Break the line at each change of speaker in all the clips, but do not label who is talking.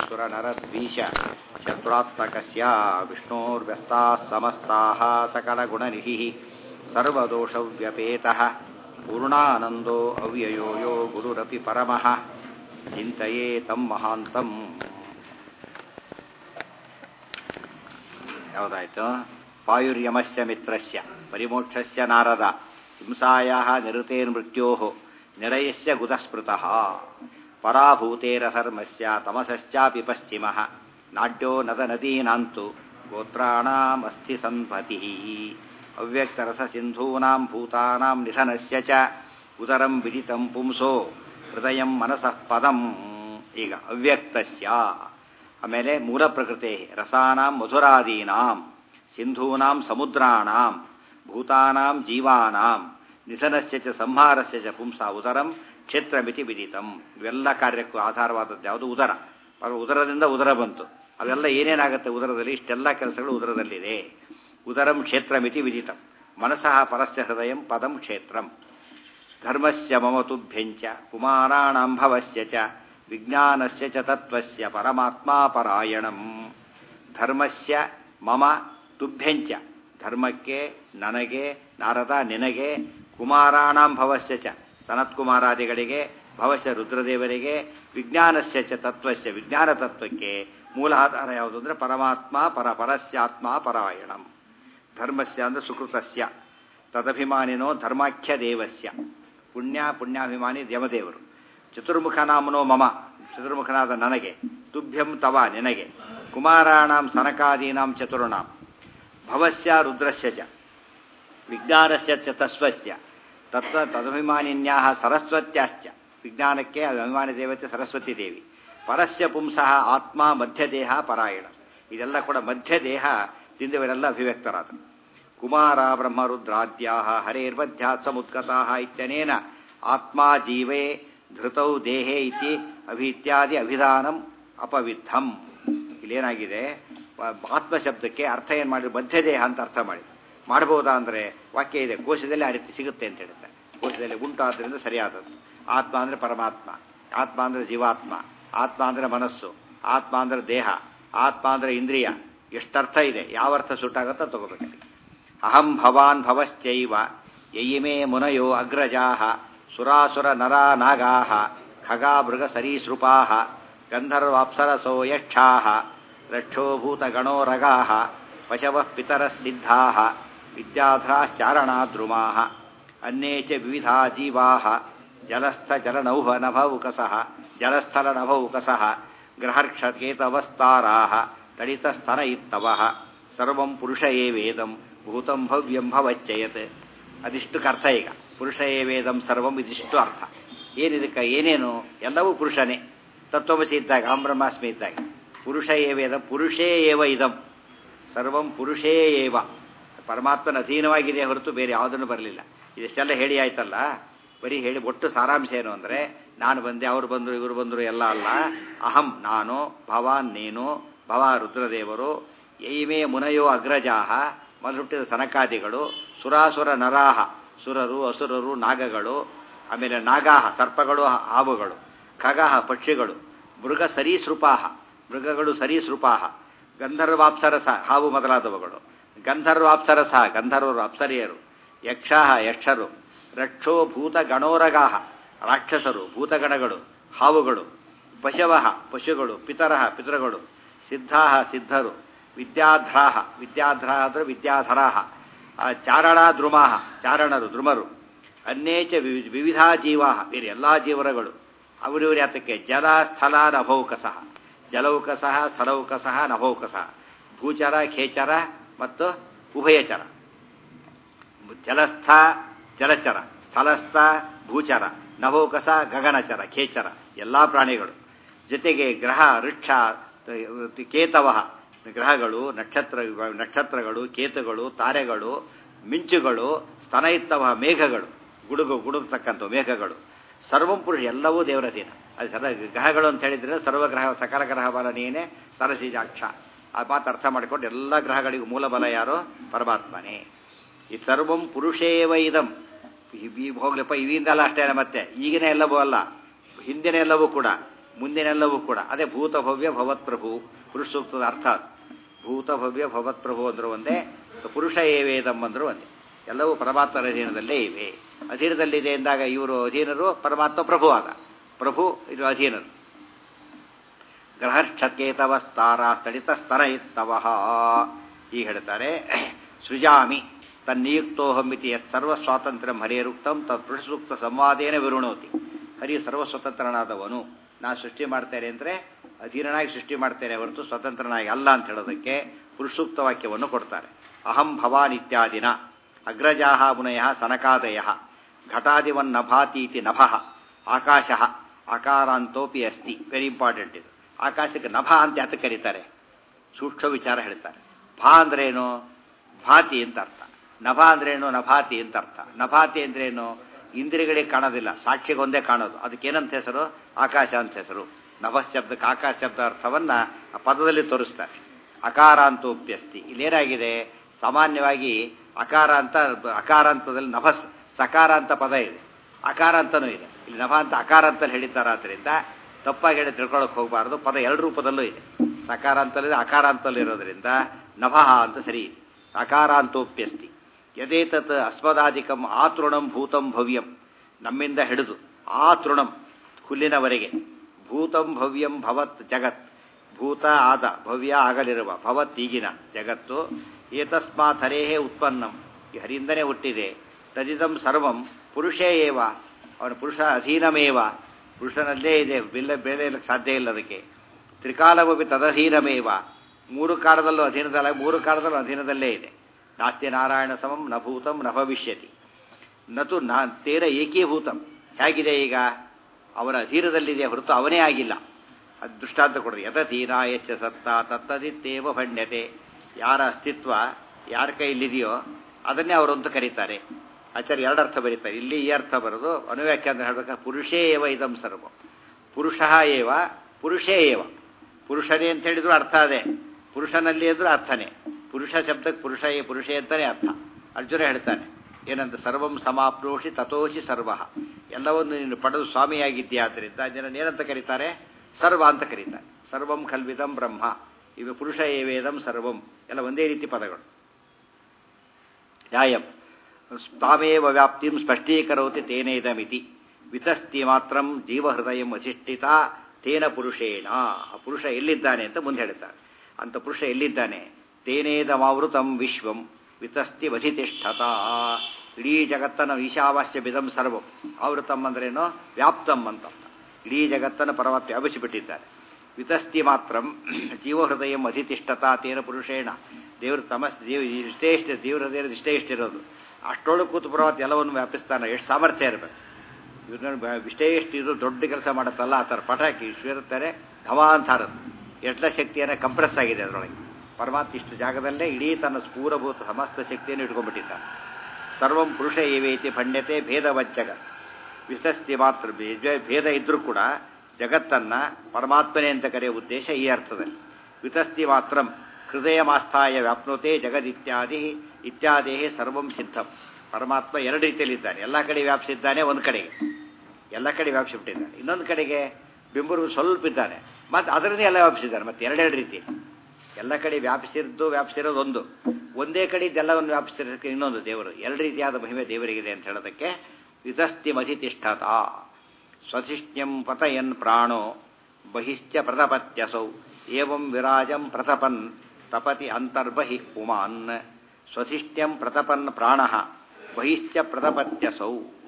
सुरनरद्वीष शत्रुत्मकस्य विष्णोर्व्यस्ताः समस्ताः सकलगुणनिधिः सर्वदोषव्यपेतः पूर्णानन्दो अव्ययो यो गुरुरपि परमः चिन्तये तं महान्तम् ಯಾವುದಾಯ್ತು ಪಾಯುರ್ಯಮಸ್ಯ ಮಿತ್ರಸ್ಯ ಪರಿಮೋಕ್ಷಸ್ಯ ನಾರದ ಹಿಂಸಾಯಾ ನಿರುತೇರ್ಮೃತ್ಯೋ ನಿರಯಸ್ಯ ಗುತಸ್ಮೃತಃ ಪರಾಭೂತೇರಧರ್ಮಸ್ಯ ತಮಸಶ್ಚಾಪಿ ಪಶ್ಚಿಮ ನಾಡ್ಯೋ ನದ ನದೀನಾಂತು ಗೋತ್ರಾಣಾಮಸ್ಥಿ ಸಂಪತಿ ಅವ್ಯಕ್ತರಸ ಸಿಂಧೂನಾಂ ಭೂತಾನಾಂ ನಿಧನಸ್ಯ ಚ ಉದರಂ ವಿದಿತಂ ಪುಂಸೋ ಹೃದಯಂ ಮನಸಃ ಪದಂ ಈಗ ಅವ್ಯಕ್ತಸ್ಯ ಆಮೇಲೆ ಮೂಲ ಪ್ರಕೃತಿ ರಸಾನಾಂ ಮಧುರಾದೀನಾಂ ಸಿಂಧೂನಾಂ ಸಮುದ್ರಾಣಾಂ ಭೂತಾನಾಂ ಜೀವಾನಾಂ ನಿಧನಸ್ಯ ಚ ಸಂಹಾರಸ್ಯ ಚ ಪುಂಸ ಉದರಂ ಕ್ಷೇತ್ರಮಿತಿ ವಿದಿತಂ ಇವೆಲ್ಲ ಕಾರ್ಯಕ್ಕೂ ಆಧಾರವಾದದ್ದು ಯಾವುದು ಉದರ ಉದರದಿಂದ ಉದರ ಬಂತು ಅವೆಲ್ಲ ಏನೇನಾಗುತ್ತೆ ಉದರದಲ್ಲಿ ಇಷ್ಟೆಲ್ಲ ಕೆಲಸಗಳು ಉದರದಲ್ಲಿದೆ ಉದರಂ ಕ್ಷೇತ್ರಮಿತಿ ವಿದಿತಂ ಮನಸಃ ಪರಸ್ಯ ಹೃದಯಂ ಪದಂ ಕ್ಷೇತ್ರಂ ಧರ್ಮಸ್ಯ ಮಮ ತುಭ್ಯಂಚ ಕುಮಾರಾಣಾಂ ಭವಸ್ಯ ಚ ವಿಜ್ಞಾನಸ್ಯ ಚ ತತ್ವಸ್ಯ ಪರಮಾತ್ಮಾ ಪರಾಯಣಂ ಧರ್ಮಸ್ಯ ಮಮ ತುಭ್ಯಂಚ ಧರ್ಮಕ್ಕೆ ನನಗೆ ನಾರದ ನಿನಗೆ ಕುಮಾರಾಣಾಂ ಭವಸ್ಯ ಚ ಸನತ್ಕುಮಾರಾದಿಗಳಿಗೆ ಭವಸ್ಯ ರುದ್ರದೇವರಿಗೆ ವಿಜ್ಞಾನಸ್ಯ ಚ ತತ್ವಸ್ಯ ವಿಜ್ಞಾನ ತತ್ವಕ್ಕೆ ಮೂಲ ಆಧಾರ ಯಾವುದು ಅಂದರೆ ಪರಮಾತ್ಮ ಪರ ಪರಸ್ಯಾತ್ಮ ಪರಾಯಣಂ ಧರ್ಮಸ್ಯ ಅಂದರೆ ಸುಕೃತಸ್ಯ ತದಭಿಮಾನಿನೋ ಧರ್ಮಾಖ್ಯ ದೇವಸ್ಯ ಪುಣ್ಯ ಪುಣ್ಯಾಭಿಮಾನಿ ದೇವದೇವರು ಚತುರ್ಮುಖನಾಮನೋ ಮಮ ಚತುರ್ಮುಖನಾದ ನನಗೆ ತುಭ್ಯಂ ತವ ನಿನಗೆ ಕುಮಾರಾಣಾಂ ಸನಕಾದೀನಾಂ ಚತುರ್ಣಾಂ ಭವಸ್ಯ ರುದ್ರಸ್ಯ ಚ ವಿಜ್ಞಾನಸ್ಯ ಚ ತಸ್ವಸ್ಯ ತತ್ವ ತದಭಿಮಾನಿನ್ಯಾ ಸರಸ್ವತ್ಯಾಶ್ಚ ವಿಜ್ಞಾನಕ್ಕೆ ಅಭಿಮಾನಿ ದೇವತೆ ಸರಸ್ವತಿ ದೇವಿ ಪರಸ್ಯ ಪುಂಸಃ ಆತ್ಮ ಮಧ್ಯದೇಹ ಪರಾಯಣ ಇದೆಲ್ಲ ಕೂಡ ಮಧ್ಯದೇಹ ತಿಂದವರೆಲ್ಲ ಅಭಿವ್ಯಕ್ತರಾದರು ಕುಮಾರ ಬ್ರಹ್ಮರುದ್ರಾದ್ಯಾ ಹರೇರ್ಮಧ್ಯಾತ್ ಸಮುದ್ಗತಾ ಇತ್ಯನೇನ ಆತ್ಮ ಜೀವೇ ಧೃತೌ ದೇಹೇ ಇತಿ ಅಭಿ ಇತ್ಯಾದಿ ಅಭಿಧಾನಂ ಅಪವಿದ್ಧಂ ಇಲ್ಲೇನಾಗಿದೆ ಆತ್ಮ ಶಬ್ದಕ್ಕೆ ಅರ್ಥ ಏನು ಮಾಡಿದ್ರು ಮಧ್ಯದೇಹ ಅಂತ ಅರ್ಥ ಮಾಡಿ ಮಾಡಬಹುದಾ ಅಂದರೆ ವಾಕ್ಯ ಇದೆ ಕೋಶದಲ್ಲಿ ಆ ರೀತಿ ಸಿಗುತ್ತೆ ಅಂತ ಹೇಳುತ್ತೆ ಕೋಶದಲ್ಲಿ ಉಂಟು ಆದ್ದರಿಂದ ಸರಿಯಾದದ್ದು ಆತ್ಮ ಅಂದರೆ ಪರಮಾತ್ಮ ಆತ್ಮ ಅಂದರೆ ಜೀವಾತ್ಮ ಆತ್ಮ ಅಂದರೆ ಮನಸ್ಸು ಆತ್ಮ ಅಂದರೆ ದೇಹ ಆತ್ಮ ಅಂದರೆ ಇಂದ್ರಿಯ ಎಷ್ಟರ್ಥ ಇದೆ ಯಾವ ಅರ್ಥ ಸುಟ್ಟಾಗತ್ತೋ ತಗೋಬೇಕು ಅಹಂ ಭವಾನ್ ಭವಶ್ಚೈವ ಯಯಿಮೇ ಮುನಯೋ ಅಗ್ರಜಾ ಸುರಾಸುರ ನರಾ ನಾಗಾ ಖಗಾ ಮೃಗ ಸರೀಸೃಪಾ ಗಂಧರ್ವಾಪ್ಸರಸೋ ಯಕ್ಷಾ ರಕ್ಷೋಭೂತಗಣೋ ರಗಾ ಪಶವ ಪಿತರಸಿದ್ಧಾ ವಿದ್ಯಾಧ್ರಾಶ್ಚಾರಣಾದ್ರುಮಾ ಅನ್ಯೇ ಚ ವಿವಿಧಾ ಜೀವಾ ಜಲಸ್ಥ ಜಲನೌಹ ನಭೌಕಸ ಜಲಸ್ಥಲ ನಭೌಕಸ ಗ್ರಹರ್ಕ್ಷಕೇತವಸ್ತಾರಾ ತಡಿತಸ್ತನ ಇತ್ತವ ಸರ್ವಂ ಪುರುಷ ಏವೇದಂ ಭೂತಂ ಭವ್ಯಂ ಭವಚ್ಚಯತ್ ಅದಿಷ್ಟಕ್ಕೆ ಅರ್ಥ ಈಗ ಪುರುಷ ಏವೇದಂ ಸರ್ವಂ ಇದಿಷ್ಟು ಅರ್ಥ ಏನಿದಕ್ಕೆ ಏನೇನು ಎಲ್ಲವೂ ಪುರುಷನೇ ತತ್ವಮಸಿ ಇದ್ದಾಗ ಅಹಂ ಬ್ರಹ್ಮಾಸ್ಮಿ ಇದ್ದಾಗ ಪುರುಷ ಏವೇದ ಪುರುಷೇ ಏವ ಇದಂ ಸರ್ವಂ ಪುರುಷೇ ಏವ ಪರಮಾತ್ಮನ ಅಧೀನವಾಗಿದೆ ಹೊರತು ಬೇರೆ ಯಾವುದನ್ನು ಬರಲಿಲ್ಲ ಇದೆಷ್ಟೆಲ್ಲ ಹೇಳಿ ಆಯ್ತಲ್ಲ ಬರೀ ಹೇಳಿ ಒಟ್ಟು ಸಾರಾಂಶ ಏನು ಅಂದರೆ ನಾನು ಬಂದೆ ಅವರು ಬಂದರು ಇವರು ಬಂದರು ಎಲ್ಲ ಅಲ್ಲ ಅಹಂ ನಾನು ಭವಾನ್ ನೀನು ಭವ ರುದ್ರದೇವರು ಯೈಮೇ ಮುನಯೋ ಅಗ್ರಜಾಹ ಮೊದಲುಟ್ಟಿದ ಸನಕಾದಿಗಳು ಸುರಾಸುರ ನರಾಹ ಸುರರು ಅಸುರರು ನಾಗಗಳು ಆಮೇಲೆ ನಾಗಾಹ ಸರ್ಪಗಳು ಹಾವುಗಳು ಖಗಾಹ ಪಕ್ಷಿಗಳು ಮೃಗ ಸರೀಸೃಪಾಹ ಮೃಗಗಳು ಸರೀಸೃಪಾಹ ಗಂಧರ್ವಾಪ್ಸರಸ ಹಾವು ಮೊದಲಾದವುಗಳು ಗಂಧರ್ವಾಪ್ಸರಸ ಗಂಧರ್ವರು ಅಪ್ಸರಿಯರು ಯಕ್ಷಾಹ ಯಕ್ಷರು ರಕ್ಷೋ ಭೂತ ಗಣೋರಗಾಹ ರಾಕ್ಷಸರು ಭೂತಗಣಗಳು ಹಾವುಗಳು ಪಶವಃ ಪಶುಗಳು ಪಿತರಃ ಪಿತೃಗಳು ಸಿದ್ಧಾಹ ಸಿದ್ಧರು ವಿದ್ಯಾಧ್ರಾಹ ವಿದ್ಯಾಧ್ರಾಹ ಅಂದರೆ ವಿದ್ಯಾಧರಾಹ ಚಾರಣಾ ದ್ರುಮಾಹ ಚಾರಣರು ದ್ರುಮರು ಅನ್ಯೇಚ ವಿವಿಧಾ ಜೀವಾ ಬೇರೆ ಎಲ್ಲ ಜೀವರಗಳು ಅವರಿವರು ಯಾತಕ್ಕೆ ಜಲ ಸ್ಥಳ ನಭೌಕಸಃ ಜಲೌಕಸಃ ಸ್ಥಳೌಕಸಃ ನಭೌಕಸಃ ಭೂಚರ ಖೇಚರ ಮತ್ತು ಉಭಯಚರ ಜಲಸ್ಥ ಜಲಚರ ಸ್ಥಳಸ್ಥ ಭೂಚರ ನಭೌಕಸ ಗಗನಚರ ಖೇಚರ ಎಲ್ಲ ಪ್ರಾಣಿಗಳು ಜೊತೆಗೆ ಗ್ರಹ ವೃಕ್ಷ ಕೇತವ ಗ್ರಹಗಳು ನಕ್ಷತ್ರ ನಕ್ಷತ್ರಗಳು ಕೇತುಗಳು ತಾರೆಗಳು ಮಿಂಚುಗಳು ಸ್ತನ ಇತ್ತವ ಮೇಘಗಳು ಗುಡುಗು ಗುಡುಗತಕ್ಕಂಥ ಮೇಘಗಳು ಸರ್ವಂ ಪುರುಷ ಎಲ್ಲವೂ ದೇವರ ದಿನ ಅದು ಸದ ಗ್ರಹಗಳು ಅಂತ ಹೇಳಿದ್ರೆ ಸರ್ವಗ್ರಹ ಸಕಲ ಗ್ರಹ ಬಲ ನೀನೇ ಸರಸಿಜಾಕ್ಷ ಆ ಮಾತು ಅರ್ಥ ಮಾಡಿಕೊಂಡು ಎಲ್ಲ ಗ್ರಹಗಳಿಗೂ ಮೂಲ ಬಲ ಯಾರೋ ಪರಮಾತ್ಮನೇ ಈ ಸರ್ವಂ ಪುರುಷೇವ ಇದಂ ಈ ಹೋಗ್ಲಪ್ಪ ಇವಿಂದಲ್ಲ ಅಷ್ಟೇ ಮತ್ತೆ ಈಗಿನ ಎಲ್ಲವೂ ಅಲ್ಲ ಹಿಂದಿನ ಎಲ್ಲವೂ ಕೂಡ ಮುಂದಿನೆಲ್ಲವೂ ಕೂಡ ಅದೇ ಭೂತಭವ್ಯ ಭವತ್ಪ್ರಭು ಪುರುಷ ಸೂಕ್ತದ ಅರ್ಥ ಅದು. ಭೂತಭವ್ಯ ಭವತ್ಪ್ರಭು ಅಂದ್ರು ಒಂದೇ ಸ ಪುರುಷ ಏವೇದಂ ಅಂದ್ರು ಒಂದೇ ಎಲ್ಲವೂ ಪರಮಾತ್ಮರ ಅಧೀನದಲ್ಲೇ ಇವೆ ಅಧೀನದಲ್ಲಿದೆ ಎಂದಾಗ ಇವರು ಅಧೀನರು ಪರಮಾತ್ಮ ಪ್ರಭು ಆದ ಪ್ರಭು ಇದು ಅಧೀನರು ಗ್ರಹಕ್ಷಕೇತವ ಸ್ತಾರ ಸ್ಥಳಿತ ಸ್ತನ ಇತ್ತವಹ ಈಗ ಹೇಳ್ತಾರೆ ಸೃಜಾಮಿ ತನ್ನಿಯುಕ್ತೋಹಮಿತಿ ಯತ್ ಸರ್ವ ಸ್ವಾತಂತ್ರ್ಯ ಹರಿಯರುಕ್ತಂ ತತ್ ಪುರುಷಸೂಕ್ತ ಸಂವಾದೇನ ವಿರುಣೋತಿ ಹರಿ ಸರ್ವಸ್ವತಂತ್ರನಾದವನು ನಾನು ಸೃಷ್ಟಿ ಮಾಡ್ತೇನೆ ಅಂದರೆ ಅಧೀನನಾಗಿ ಸೃಷ್ಟಿ ಮಾಡ್ತೇನೆ ಹೊರತು ಸ್ವತಂತ್ರನಾಗಿ ಅಲ್ಲ ಅಂತ ಹೇಳೋದಕ್ಕೆ ಪುರುಷಸೂಕ್ತ ವಾಕ್ಯವನ್ನು ಕೊಡ್ತಾರೆ ಅಹಂ ಭವಾನ್ ಇತ್ಯಾದಿನ ಅಗ್ರಜಾಹ ಮುನಯ ಸನಕಾದಯ ಘಟಾದಿವನ್ನಭಾತೀತಿ ನಭಃ ಆಕಾಶ ಆಕಾರಾಂತೋಪಿ ಅಸ್ತಿ ವೆರಿ ಇಂಪಾರ್ಟೆಂಟ್ ಇದು ಆಕಾಶಕ್ಕೆ ನಭ ಅಂತ ಯಾತ ಕರೀತಾರೆ ಸೂಕ್ಷ್ಮ ವಿಚಾರ ಹೇಳ್ತಾರೆ ಭಾ ಅಂದ್ರೇನು ಭಾತಿ ಅಂತ ಅರ್ಥ ನಭ ಅಂದ್ರೇನು ನಭಾತಿ ಅಂತ ಅರ್ಥ ನಭಾತಿ ಅಂದ್ರೇನು ಇಂದ್ರಿಯಗಳಿಗೆ ಕಾಣೋದಿಲ್ಲ ಸಾಕ್ಷಿಗೊಂದೇ ಕಾಣೋದು ಅದಕ್ಕೇನಂತ ಹೆಸರು ಆಕಾಶ ಅಂತ ಹೆಸರು ನಭಸ್ ಶಬ್ದಕ್ಕೆ ಆಕಾಶ ಶಬ್ದ ಅರ್ಥವನ್ನ ಆ ಪದದಲ್ಲಿ ತೋರಿಸ್ತಾರೆ ಅಕಾರ ಅಂತ ಉಪ್ಯಸ್ತಿ ಇಲ್ಲೇನಾಗಿದೆ ಸಾಮಾನ್ಯವಾಗಿ ಅಕಾರ ಅಂತ ಅಕಾರ ಅಂತದಲ್ಲಿ ನಭಸ್ ಸಕಾರ ಅಂತ ಪದ ಇದೆ ಅಕಾರ ಅಂತನೂ ಇದೆ ಇಲ್ಲಿ ನಭ ಅಂತ ಅಕಾರ ಅಂತಲ್ಲಿ ಹೇಳಿದ್ದಾರಾದ್ರಿಂದ ತಪ್ಪಾಗಿ ಹೇಳಿ ತಿಳ್ಕೊಳಕ್ ಹೋಗಬಾರ್ದು ಪದ ಎರಡು ರೂಪದಲ್ಲೂ ಇದೆ ಸಕಾರ ಅಂತಲ್ಲಿದೆ ಅಕಾರ ಅಂತಲ್ಲಿ ಇರೋದ್ರಿಂದ ನಭಃ ಅಂತ ಸರಿ ಇದೆ ಅಕಾರಾಂತೋಪ್ಯಸ್ತಿ ಯದೇತತ್ ಅಸ್ಮದಾಧಿಕಂ ಆ ತೃಣಂ ಭೂತಂ ಭವ್ಯಂ ನಮ್ಮಿಂದ ಹಿಡಿದು ಆ ತೃಣಂ ಹುಲ್ಲಿನವರೆಗೆ ಭೂತಂ ಭವ್ಯಂ ಭವತ್ ಜಗತ್ ಭೂತ ಆದ ಭವ್ಯ ಆಗಲಿರುವ ಭವತ್ ಈಗಿನ ಜಗತ್ತು ಏತಸ್ಮಾತ್ ಹರೇಹೇ ಉತ್ಪನ್ನಂ ಈ ಹರಿಯಿಂದನೇ ಹುಟ್ಟಿದೆ ತದಿದಂ ಸರ್ವಂ ಪುರುಷೇ ಏವ ಅವನ ಪುರುಷ ಅಧೀನಮೇವ ಪುರುಷನಲ್ಲೇ ಇದೆ ಬಿಲ್ಲ ಬೇರೆ ಇರಲಿಕ್ಕೆ ಸಾಧ್ಯ ಇಲ್ಲ ಅದಕ್ಕೆ ತ್ರಿಕಾಲವಪಿ ತದಧೀನಮೇವ ಮೂರು ಕಾಲದಲ್ಲೂ ಅಧೀನದಲ್ಲ ಮೂರು ಕಾಲದಲ್ಲೂ ಅಧೀನದಲ್ಲೇ ಇದೆ ನಾಸ್ತಿ ನಾರಾಯಣ ಸಮಂ ನ ಭೂತಂ ನ ಭವಿಷ್ಯತಿ ನತು ನಾ ತೇರ ಏಕೀಭೂತಂ ಹೇಗಿದೆ ಈಗ ಅವನ ಅಧೀನದಲ್ಲಿದೆ ಹೊರತು ಅವನೇ ಆಗಿಲ್ಲ ಅದು ದೃಷ್ಟಾಂತ ಕೊಡ್ರಿ ಯತಧೀನ ಯಶ್ಚ ಸತ್ತ ತತ್ತದಿತ್ತೇವ ಭಣ್ಯತೆ ಯಾರ ಅಸ್ತಿತ್ವ ಯಾರ ಕೈಲಿದೆಯೋ ಅದನ್ನೇ ಅವರು ಅಂತ ಕರೀತಾರೆ ಆಚಾರ್ಯ ಎರಡು ಅರ್ಥ ಬರೀತಾರೆ ಇಲ್ಲಿ ಈ ಅರ್ಥ ಬರೋದು ಅನುವ್ಯಾಖ್ಯಾನ ಹೇಳ್ಬೇಕಾದ್ರೆ ಪುರುಷೇ ಏವ ಇದಂ ಸರ್ವ ಪುರುಷ ಏವ ಪುರುಷೇ ಏವ ಪುರುಷನೇ ಅಂತ ಹೇಳಿದ್ರು ಅರ್ಥ ಅದೇ ಪುರುಷನಲ್ಲಿ ಅಂದ್ರೂ ಅರ್ಥನೇ ಪುರುಷ ಶಬ್ದಕ್ಕೆ ಪುರುಷ ಏ ಪುರುಷೇ ಅಂತಾನೆ ಅರ್ಥ ಅರ್ಜುನ ಹೇಳ್ತಾನೆ ಏನಂತ ಸರ್ವಂ ಸಮಾಪ್ರೋಷಿ ತಥೋಷಿ ಸರ್ವ ಎಲ್ಲವನ್ನು ನೀನು ಪಡೆದು ಸ್ವಾಮಿಯಾಗಿದ್ದೀಯಾದ್ದರಿಂದ ಅದನ್ನು ಏನಂತ ಕರೀತಾರೆ ಸರ್ವ ಅಂತ ಕರೀತಾರೆ ಸರ್ವಂ ಖಲ್ವಿದಂ ಬ್ರಹ್ಮ ಇವ ಪುರುಷ ಏವೇದಂ ಸರ್ವಂ ಎಲ್ಲ ಒಂದೇ ರೀತಿ ಪದಗಳು ನ್ಯಾಯಂ ತಾಮೇವ ವ್ಯಾಪ್ತಿಂ ಸ್ಪಷ್ಟೀಕರೋತಿ ತೇನೇದಮಿತಿ ವಿತಸ್ತಿ ಮಾತ್ರ ಜೀವಹೃದಯ ಅಧಿಷ್ಠಿತ ತೇನ ಪುರುಷೇಣ ಆ ಪುರುಷ ಎಲ್ಲಿದ್ದಾನೆ ಅಂತ ಮುಂದೆ ಹೇಳ್ತಾರೆ ಅಂತ ಪುರುಷ ಎಲ್ಲಿದ್ದಾನೆ ತೇನೇದಮಾವೃತಂ ವಿಶ್ವಂ ವಿತಸ್ತಿ ವಧಿತಿಷ್ಠತ ಇಡೀ ಜಗತ್ತನ್ನು ಈಶಾವಾಸ್ಯ ಬಿದಂ ಸರ್ವಂ ಆವೃತಂ ಅಂದ್ರೇನು ವ್ಯಾಪ್ತಂ ಅಂತ ಅರ್ಥ ಇಡೀ ಜಗತ್ತನ್ನು ಪರಮಾತ್ಮ ವ್ಯಾಪಿಸಿಬಿಟ್ಟಿದ್ದಾರೆ ವಿತಸ್ತಿ ಮಾತ್ರ ಜೀವಹೃದಯ ಅಧಿತಿಷ್ಠತ ತೇನ ಪುರುಷೇಣ ದೇವರು ತಮಸ್ ದೇವ ಇಷ್ಟೇ ಇಷ್ಟ ದೇವ್ರ ಹೃದಯದ ಇಷ್ಟೇ ಇಷ್ಟಿರೋದು ಅಷ್ಟೊಳಗೆ ಕೂತು ಪರಮಾತ್ಮ ಎಲ್ಲವನ್ನು ವ್ಯಾಪಿಸ್ತಾನೆ ಎಷ್ಟು ಸಾಮರ್ಥ್ಯ ಇರಬೇಕು ಇವ್ರನ್ನ ಇಷ್ಟೇ ಎಷ್ಟು ಇದು ದೊಡ್ಡ ಕೆಲಸ ಮಾಡುತ್ತಲ್ಲ ಆ ಥರ ಪಟಾಕಿ ಇರ್ತಾರೆ ಘಮ ಅಂತ ಹಾರುತ್ತೆ ಎಷ್ಟಲ ಶಕ್ತಿಯನ್ನು ಕಂಪ್ರೆಸ್ ಆಗಿದೆ ಅದರೊಳಗೆ ಪರಮಾತ್ಮ ಇಷ್ಟು ಜಾಗದಲ್ಲೇ ಇಡೀ ತನ್ನ ಸ್ಫೂರಭೂತ ಸಮಸ್ತ ಶಕ್ತಿಯನ್ನು ಇಟ್ಕೊಂಡ್ಬಿಟ್ಟಿದ್ದಾನೆ ಸರ್ವಂ ಪುರುಷ ಏವೈತಿ ಭಣ್ಯತೆ ಭೇದವಜ್ಜಗ ವಿಸಸ್ತಿ ಮಾತ್ರ ಭೇದ ಇದ್ರೂ ಕೂಡ ಜಗತ್ತನ್ನ ಪರಮಾತ್ಮನೇ ಅಂತ ಕರೆಯುವ ಉದ್ದೇಶ ಈ ಅರ್ಥದಲ್ಲಿ ವಿತಸ್ತಿ ಮಾತ್ರ ಹೃದಯ ಮಾಸ್ಥಾಯ ವ್ಯಾಪ್ನೋತೆ ಜಗದಿತ್ಯಾದಿ ಇತ್ಯಾದಿ ಸರ್ವಂ ಸಿದ್ಧಂ ಪರಮಾತ್ಮ ಎರಡು ರೀತಿಯಲ್ಲಿದ್ದಾನೆ ಎಲ್ಲ ಕಡೆ ವ್ಯಾಪಿಸಿದ್ದಾನೆ ಒಂದು ಕಡೆಗೆ ಎಲ್ಲ ಕಡೆ ವ್ಯಾಪಿಸಿಬಿಟ್ಟಿದ್ದಾನೆ ಇನ್ನೊಂದು ಕಡೆಗೆ ಬಿಂಬರು ಸ್ವಲ್ಪ ಇದ್ದಾನೆ ಮತ್ತು ಅದರನ್ನೇ ಎಲ್ಲ ವ್ಯಾಪಿಸಿದ್ದಾನೆ ಮತ್ತೆ ಎರಡೆರಡು ರೀತಿ ಎಲ್ಲ ಕಡೆ ವ್ಯಾಪಿಸಿದ್ದು ವ್ಯಾಪಿಸಿರೋದು ಒಂದು ಒಂದೇ ಕಡೆ ಇದೆಲ್ಲವನ್ನು ವ್ಯಾಪಿಸಿರೋದಕ್ಕೆ ಇನ್ನೊಂದು ದೇವರು ಎರಡು ರೀತಿಯಾದ ಮಹಿಮೆ ದೇವರಿಗಿದೆ ಅಂತ ಹೇಳೋದಕ್ಕೆ ವಿತಸ್ತಿ ಮಧಿತಿಷ್ಠತ ಸ್ವಧಿಷ್ಣ್ಯಂ ಪತಯನ್ ಪ್ರಾಣೋ ಬಹಿಶ್ಚ ಪ್ರತಪತ್ಯಸೌ ಏವಂ ವಿರಾಜಂ ಪ್ರತಪನ್ ತಪತಿ ಅಂತರ್ಬಹಿ ಪುಮಾನ್ ಸ್ವಧಿಷ್ಟ್ಯಂ ಪ್ರತಪನ್ ಪ್ರಾಣ ಬಹಿಶ್ಚ ಪ್ರತಪತ್ಯಸೌ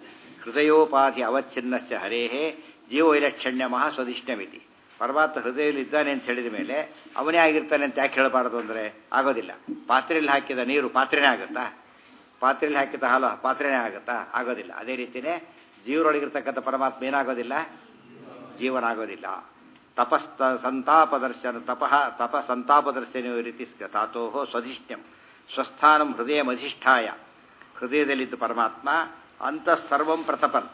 ಹೃದಯೋಪಾಧಿ ಅವಚ್ಛಿನ್ನಸ್ಯ ಹರೇಹೇ ಜೀವವೈಲಕ್ಷಣ್ಯಮಃ ಸ್ವಧಿಷ್ಣ್ಯಮಿತಿ ಪರಮಾತ್ಮ ಹೃದಯದಲ್ಲಿ ಇದ್ದಾನೆ ಅಂತ ಹೇಳಿದ ಮೇಲೆ ಅವನೇ ಆಗಿರ್ತಾನೆ ಅಂತ ಯಾಕೆ ಹೇಳಬಾರದು ಅಂದರೆ ಆಗೋದಿಲ್ಲ ಪಾತ್ರೆಯಲ್ಲಿ ಹಾಕಿದ ನೀರು ಪಾತ್ರೆನೇ ಆಗುತ್ತಾ ಪಾತ್ರೆಯಲ್ಲಿ ಹಾಕಿದ ಹಾಲು ಪಾತ್ರೆನೇ ಆಗುತ್ತಾ ಆಗೋದಿಲ್ಲ ಅದೇ ರೀತಿಯೇ ಜೀವರೊಳಗಿರ್ತಕ್ಕಂಥ ಪರಮಾತ್ಮ ಏನಾಗೋದಿಲ್ಲ ಜೀವನ ಆಗೋದಿಲ್ಲ ತಪಸ್ತ ಸಂತಾಪ ದರ್ಶನ ತಪಃ ತಪ ಸಂತಾಪ ದರ್ಶನ ರೀತಿ ಧಾತೋ ಸ್ವಧಿಷ್ಠ್ಯಂ ಸ್ವಸ್ಥಾನಂ ಹೃದಯ ಅಧಿಷ್ಠಾಯ ಹೃದಯದಲ್ಲಿದ್ದು ಪರಮಾತ್ಮ ಅಂತಃಸರ್ವಂ ಪ್ರತಪನ್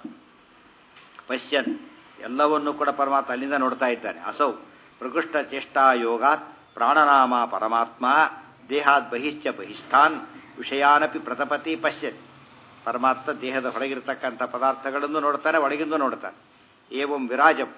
ಪಶ್ಯನ್ ಎಲ್ಲವನ್ನೂ ಕೂಡ ಪರಮಾತ್ಮ ಅಲ್ಲಿಂದ ನೋಡ್ತಾ ಇದ್ದಾನೆ ಅಸೌ ಪ್ರಕೃಷ್ಟ ಚೇಷ್ಟಾ ಯೋಗಾತ್ ಪ್ರಾಣನಾಮ ಪರಮಾತ್ಮ ದೇಹಾತ್ ಬಹಿಶ್ಚ ಬಹಿಷ್ಠಾನ್ ವಿಷಯಾನಪಿ ಪ್ರತಪತಿ ಪಶ್ಯನ್ ಪರಮಾತ್ಮ ದೇಹದ ಹೊರಗಿರ್ತಕ್ಕಂಥ ಪದಾರ್ಥಗಳನ್ನು ನೋಡ್ತಾನೆ ಒಳಗಿಂದು ನೋಡ್ತಾನೆ ಏವಂ ವಿರಾಜಂ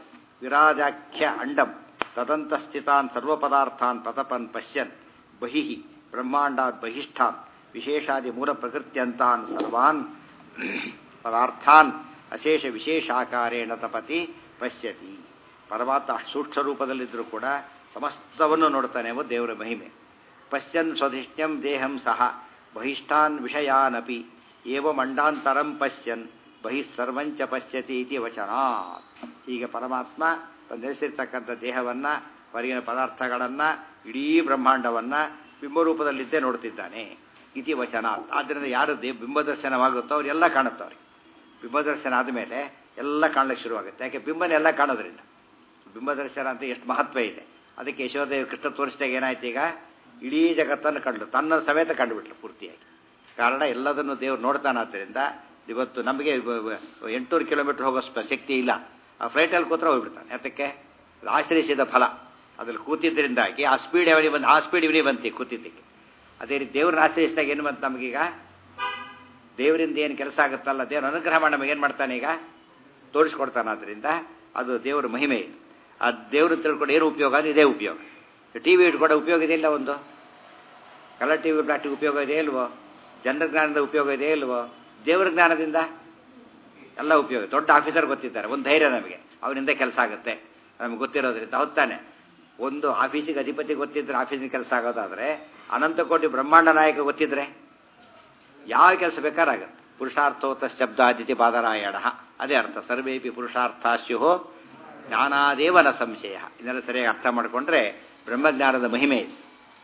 ವಿರಾಜಾಖ್ಯ ಅಂಡಂ ತದಂತಸ್ಥಿತಾನ್ ಸರ್ವಪದಾರ್ಥಾನ್ ಪ್ರತಪನ್ ಪಶ್ಯನ್ ಬಹಿಃ ಬ್ರಹ್ಮಾಂಡಾತ್ ಬಹಿಷ್ಠಾನ್ ವಿಶೇಷಾದಿ ಮೂಲ ಪ್ರಕೃತ್ಯಂತಾನ್ ಸರ್ವಾನ್ ಪದಾರ್ಥಾನ್ ಅಶೇಷ ವಿಶೇಷಾಕಾರೇಣ ತಪತಿ ಪಶ್ಯತಿ ಪರಮಾತ್ಮ ಅಷ್ಟು ಸೂಕ್ಷ್ಮ ರೂಪದಲ್ಲಿದ್ದರೂ ಕೂಡ ಸಮಸ್ತವನ್ನು ನೋಡ್ತಾನೆ ಎಂಬುದು ದೇವರ ಮಹಿಮೆ ಪಶ್ಯನ್ ಸ್ವಧಿಷ್ಣ್ಯಂ ದೇಹಂ ಸಹ ಬಹಿಷ್ಠಾನ್ ವಿಷಯಾನಪಿ ಏವ ಮಂಡಾಂತರಂ ಪಶ್ಯನ್ ಬಹಿಸ್ಸರ್ವಂಚ ಪಶ್ಯತಿ ಇತಿ ವಚನಾತ್ ಹೀಗೆ ಪರಮಾತ್ಮ ನೆಲೆಸಿರ್ತಕ್ಕಂಥ ದೇಹವನ್ನು ಹೊರಗಿನ ಪದಾರ್ಥಗಳನ್ನು ಇಡೀ ಬ್ರಹ್ಮಾಂಡವನ್ನು ಬಿಂಬರೂಪದಲ್ಲಿದ್ದೇ ನೋಡ್ತಿದ್ದಾನೆ ಇತಿ ವಚನಾತ್ ಆದ್ದರಿಂದ ಯಾರು ದೇ ಬಿಂಬದರ್ಶನವಾಗುತ್ತೋ ಅವರೆಲ್ಲ ಕಾಣುತ್ತವ್ರಿಗೆ ಬಿಂಬದರ್ಶನ ಆದಮೇಲೆ ಎಲ್ಲ ಕಾಣಲಿಕ್ಕೆ ಶುರುವಾಗುತ್ತೆ ಯಾಕೆ ಬಿಂಬನ ಎಲ್ಲ ಕಾಣೋದ್ರಿಂದ ಬಿಂಬದರ್ಶನ ಅಂತ ಎಷ್ಟು ಮಹತ್ವ ಇದೆ ಅದಕ್ಕೆ ಯಶೋದೇವಿ ಕೃಷ್ಣ ತೋರಿಸಿದಾಗ ಏನಾಯ್ತು ಈಗ ಇಡೀ ಜಗತ್ತನ್ನು ಕಂಡು ತನ್ನ ಸಮೇತ ಕಂಡುಬಿಟ್ಲು ಪೂರ್ತಿಯಾಗಿ ಕಾರಣ ಎಲ್ಲದನ್ನು ದೇವರು ನೋಡ್ತಾನಾದ್ದರಿಂದ ಇವತ್ತು ನಮಗೆ ಎಂಟುನೂರು ಕಿಲೋಮೀಟರ್ ಹೋಗೋ ಸ್ಪ ಶಕ್ತಿ ಇಲ್ಲ ಆ ಫ್ಲೈಟಲ್ಲಿ ಕೂತ್ರೆ ಹೋಗ್ಬಿಡ್ತಾನೆ ಯಾತಕ್ಕೆ ಅದು ಆಶ್ರಯಿಸಿದ ಫಲ ಅದ್ರಲ್ಲಿ ಕೂತಿದ್ದರಿಂದಾಗಿ ಆ ಸ್ಪೀಡ್ ಅವನಿಗೆ ಬಂದು ಆ ಸ್ಪೀಡ್ ಇವನಿಗೆ ಬಂತು ಕೂತಿದ್ದಕ್ಕೆ ಅದೇ ರೀತಿ ದೇವ್ರನ್ನ ಆಶ್ರಯಿಸಿದಾಗ ಏನು ಬಂತು ನಮಗೀಗ ದೇವರಿಂದ ಏನು ಕೆಲಸ ಆಗುತ್ತಲ್ಲ ದೇವ್ರ ಅನುಗ್ರಹ ಮಾಡಿ ನಮಗೇನು ಮಾಡ್ತಾನೆ ಈಗ ತೋರಿಸ್ಕೊಡ್ತಾನೆ ಆದ್ದರಿಂದ ಅದು ದೇವರ ಮಹಿಮೆ ಇದು ಆ ದೇವರು ತಿಳ್ಕೊಂಡು ಏನು ಉಪಯೋಗ ಅದು ಇದೇ ಉಪಯೋಗ ಟಿ ವಿ ಇಟ್ಕೊಂಡ ಉಪಯೋಗ ಇದೆಯಲ್ಲ ಒಂದು ಕಲರ್ ಟಿ ವಿ ಬ್ಲಾಟಿಗೆ ಉಪಯೋಗ ಇದೆ ಇಲ್ವೋ ಜನರ ಜ್ಞಾನದ ಉಪಯೋಗ ಇದೆ ಇಲ್ವೋ ದೇವರ ಜ್ಞಾನದಿಂದ ಎಲ್ಲ ಉಪಯೋಗ ದೊಡ್ಡ ಆಫೀಸರ್ ಗೊತ್ತಿದ್ದಾರೆ ಒಂದು ಧೈರ್ಯ ನಮಗೆ ಅವನಿಂದ ಕೆಲಸ ಆಗುತ್ತೆ ನಮಗೆ ಗೊತ್ತಿರೋದ್ರಿಂದ ಹೊತ್ತಾನೆ ಒಂದು ಆಫೀಸಿಗೆ ಅಧಿಪತಿ ಗೊತ್ತಿದ್ರೆ ಆಫೀಸಿನ ಕೆಲಸ ಆಗೋದಾದ್ರೆ ಅನಂತ ಕೋಟಿ ಬ್ರಹ್ಮಾಂಡ ನಾಯಕ ಗೊತ್ತಿದ್ರೆ ಯಾವ ಕೆಲಸ ಬೇಕಾರಾಗುತ್ತೆ ಪುರುಷಾರ್ಥೋತ ಶಬ್ದಾದಿತಿ ಬಾದರಾಯಣ ಅದೇ ಅರ್ಥ ಸರ್ವೇಪಿ ಪುರುಷಾರ್ಥಾಶ್ಯು ಜ್ಞಾನಾದೇವನ ಸಂಶಯ ಇದೆಲ್ಲ ಸರಿಯಾಗಿ ಅರ್ಥ ಮಾಡಿಕೊಂಡ್ರೆ ಬ್ರಹ್ಮಜ್ಞಾನದ ಮಹಿಮೆ ಇದೆ